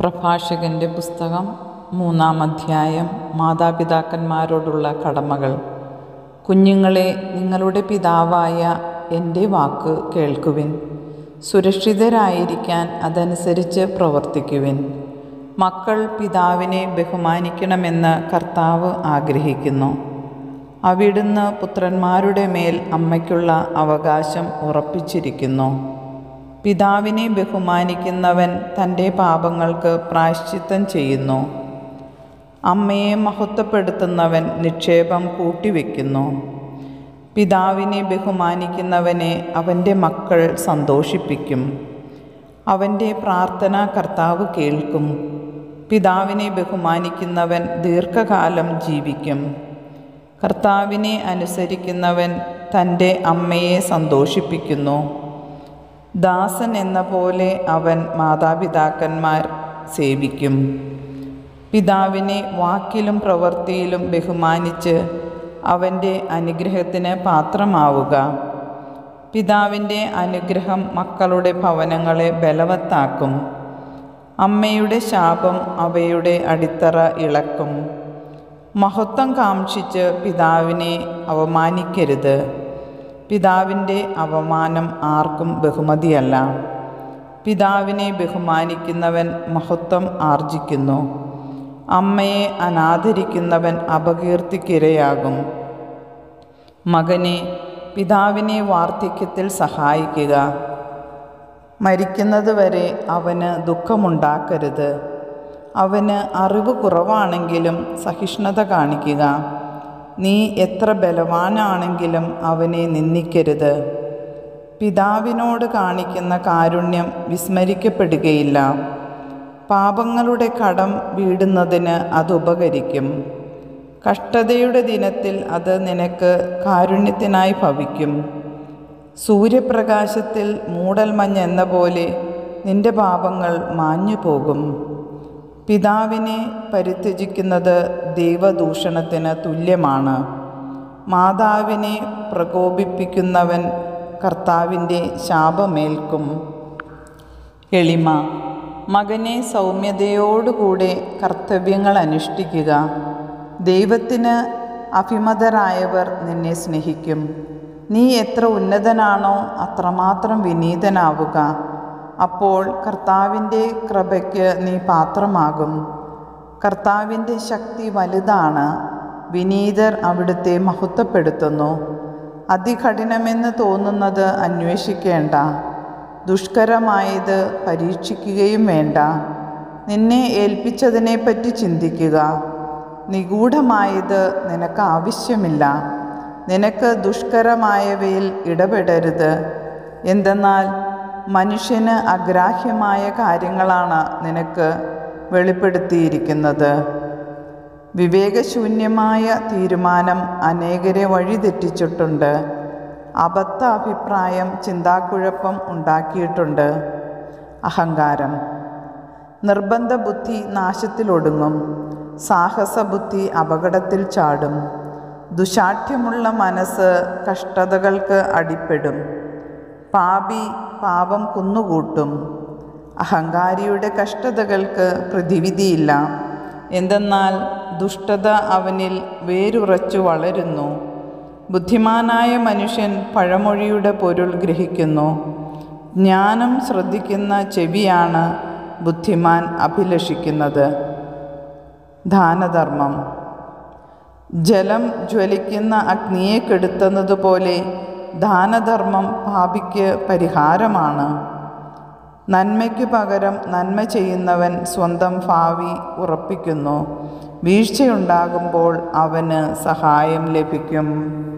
പ്രഭാഷകൻ്റെ പുസ്തകം മൂന്നാം അധ്യായം മാതാപിതാക്കന്മാരോടുള്ള കടമകൾ കുഞ്ഞുങ്ങളെ നിങ്ങളുടെ പിതാവായ എൻ്റെ വാക്ക് കേൾക്കുവിൻ സുരക്ഷിതരായിരിക്കാൻ അതനുസരിച്ച് പ്രവർത്തിക്കുവിൻ മക്കൾ പിതാവിനെ ബഹുമാനിക്കണമെന്ന് കർത്താവ് ആഗ്രഹിക്കുന്നു അവിടുന്ന് പുത്രന്മാരുടെ മേൽ അമ്മയ്ക്കുള്ള അവകാശം ഉറപ്പിച്ചിരിക്കുന്നു പിതാവിനെ ബഹുമാനിക്കുന്നവൻ തൻ്റെ പാപങ്ങൾക്ക് പ്രായശ്ചിത്തം ചെയ്യുന്നു അമ്മയെ മഹത്വപ്പെടുത്തുന്നവൻ നിക്ഷേപം കൂട്ടിവെക്കുന്നു പിതാവിനെ ബഹുമാനിക്കുന്നവനെ അവൻ്റെ മക്കൾ സന്തോഷിപ്പിക്കും അവൻ്റെ പ്രാർത്ഥന കർത്താവ് കേൾക്കും പിതാവിനെ ബഹുമാനിക്കുന്നവൻ ദീർഘകാലം ജീവിക്കും കർത്താവിനെ അനുസരിക്കുന്നവൻ തൻ്റെ അമ്മയെ സന്തോഷിപ്പിക്കുന്നു ദാസൻ എന്ന പോലെ അവൻ മാതാപിതാക്കന്മാർ സേവിക്കും പിതാവിനെ വാക്കിലും പ്രവൃത്തിയിലും ബഹുമാനിച്ച് അവൻ്റെ അനുഗ്രഹത്തിന് പാത്രമാവുക പിതാവിൻ്റെ അനുഗ്രഹം മക്കളുടെ ഭവനങ്ങളെ ബലവത്താക്കും അമ്മയുടെ ശാപം അവയുടെ അടിത്തറ ഇളക്കും മഹത്വം കാക്ഷിച്ച് പിതാവിനെ അവമാനിക്കരുത് പിതാവിൻ്റെ അവമാനം ആർക്കും ബഹുമതിയല്ല പിതാവിനെ ബഹുമാനിക്കുന്നവൻ മഹത്വം ആർജിക്കുന്നു അമ്മയെ അനാദരിക്കുന്നവൻ അപകീർത്തിക്കിരയാകും മകനെ പിതാവിനെ വാർദ്ധക്യത്തിൽ സഹായിക്കുക മരിക്കുന്നതുവരെ അവന് ദുഃഖമുണ്ടാക്കരുത് അവന് അറിവ് കുറവാണെങ്കിലും സഹിഷ്ണുത കാണിക്കുക നീ എത്ര ബലവാനാണെങ്കിലും അവനെ നിന്ദിക്കരുത് പിതാവിനോട് കാണിക്കുന്ന കാരുണ്യം വിസ്മരിക്കപ്പെടുകയില്ല പാപങ്ങളുടെ കടം വീടുന്നതിന് അത് ഉപകരിക്കും കഷ്ടതയുടെ ദിനത്തിൽ അത് നിനക്ക് കാരുണ്യത്തിനായി ഭവിക്കും സൂര്യപ്രകാശത്തിൽ മൂടൽമഞ്ഞ് എന്ന പോലെ നിന്റെ പാപങ്ങൾ മാഞ്ഞു പോകും പിതാവിനെ പരിത്യജിക്കുന്നത് ദൈവദൂഷണത്തിന് തുല്യമാണ് മാതാവിനെ പ്രകോപിപ്പിക്കുന്നവൻ കർത്താവിൻ്റെ ശാപമേൽക്കും എളിമ മകനെ സൗമ്യതയോടുകൂടെ കർത്തവ്യങ്ങൾ അനുഷ്ഠിക്കുക ദൈവത്തിന് അഭിമതരായവർ നിന്നെ സ്നേഹിക്കും നീ എത്ര ഉന്നതനാണോ അത്രമാത്രം വിനീതനാവുക അപ്പോൾ കർത്താവിൻ്റെ കൃപയ്ക്ക് നീ പാത്രമാകും കർത്താവിൻ്റെ ശക്തി വലുതാണ് വിനീതർ അവിടുത്തെ മഹത്വപ്പെടുത്തുന്നു അതികഠിനമെന്ന് തോന്നുന്നത് അന്വേഷിക്കേണ്ട ദുഷ്കരമായത് പരീക്ഷിക്കുകയും വേണ്ട നിന്നെ ഏൽപ്പിച്ചതിനെപ്പറ്റി ചിന്തിക്കുക നിഗൂഢമായത് നിനക്ക് ആവശ്യമില്ല നിനക്ക് ദുഷ്കരമായവയിൽ ഇടപെടരുത് എന്തെന്നാൽ മനുഷ്യന് അഗ്രാഹ്യമായ കാര്യങ്ങളാണ് നിനക്ക് വെളിപ്പെടുത്തിയിരിക്കുന്നത് വിവേകശൂന്യമായ തീരുമാനം അനേകരെ വഴിതെറ്റിച്ചിട്ടുണ്ട് അബദ്ധ അഭിപ്രായം ചിന്താക്കുഴപ്പം ഉണ്ടാക്കിയിട്ടുണ്ട് അഹങ്കാരം നിർബന്ധ ബുദ്ധി നാശത്തിലൊടുങ്ങും സാഹസബുദ്ധി അപകടത്തിൽ ചാടും ദുശാഠ്യമുള്ള മനസ്സ് കഷ്ടതകൾക്ക് അടിപ്പെടും പാപി പാപം കുന്നുകൂട്ടും അഹങ്കാരിയുടെ കഷ്ടതകൾക്ക് പ്രതിവിധിയില്ല എന്തെന്നാൽ ദുഷ്ടത അവനിൽ വേരുറച്ചു വളരുന്നു ബുദ്ധിമാനായ മനുഷ്യൻ പഴമൊഴിയുടെ പൊരുൾ ഗ്രഹിക്കുന്നു ജ്ഞാനം ശ്രദ്ധിക്കുന്ന ചെവിയാണ് ബുദ്ധിമാൻ അഭിലഷിക്കുന്നത് ദാനധർമ്മം ജലം ജ്വലിക്കുന്ന അഗ്നിയെ കെടുത്തുന്നതുപോലെ ദാനധർമ്മം പാപിക്ക് പരിഹാരമാണ് നന്മയ്ക്കു പകരം നന്മ ചെയ്യുന്നവൻ സ്വന്തം ഭാവി ഉറപ്പിക്കുന്നു വീഴ്ചയുണ്ടാകുമ്പോൾ അവന് സഹായം ലഭിക്കും